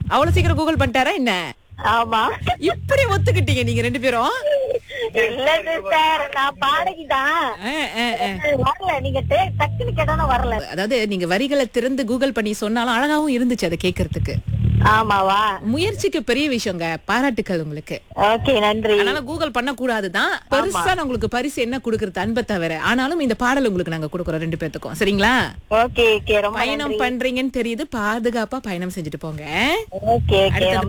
அவ்வளவு சீக்கிரம் கூகுள் பண்ணிட்டாரா என்ன ஆமா இப்படி ஒத்துக்கிட்டீங்க நீங்க ரெண்டு பேரும் இல்ல சிஸ்டர் நான் பாடகிதான் ஆ, ஆ, ஆ. வரல நீங்க டே- டக்குன்னு கேட்டானா வரல அதாவது நீங்க வரிகளை திறந்து கூகுள் பண்ணி சொன்னாலும் அழகாவும் இருந்துச்சு அதை கேட்கறதுக்கு ஆமாவா முயற்சிக்கு பெரிய விஷயங்க பாராட்டுக்கள் உங்களுக்கு ஓகே நன்றி அதனால கூகுள் பண்ண கூடாதுதான் பெருசா நான் உங்களுக்கு பரிசு என்ன கொடுக்கறது அன்பை தவிர ஆனாலும் இந்த பாடல் உங்களுக்கு நாங்க கொடுக்கறோம் ரெண்டு பேத்துக்கும் சரிங்களா ஓகே ஓகே ரொம்ப பயணம் பண்றீங்கன்னு தெரியுது பாதுகாப்பா பயணம் செஞ்சுட்டு போங்க ஓகே ஓகே அடுத்தது